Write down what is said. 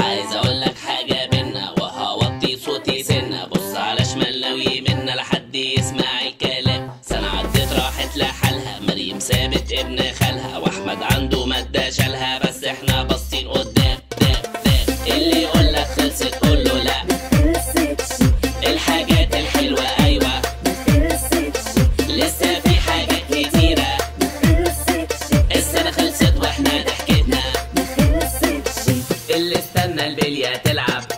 عايز اقول لك حاجة بينا وهوطي صوتي سنة بص على شمال لو يمنا لحد يسمع الكلام سنة عدت راحت لحالها مريم سابت ابن خالها واحمد عنده مادة شالها بس احنا باصين قدام دام دام اللي يقول لك خلصت قول له لا خلصتش الحاجات الحلوة ايوه خلصتش لسه في حاجات كتيرة خلصتش السنة خلصت واحنا ضحكتنا خلصتش اللي استنى البلية تلعب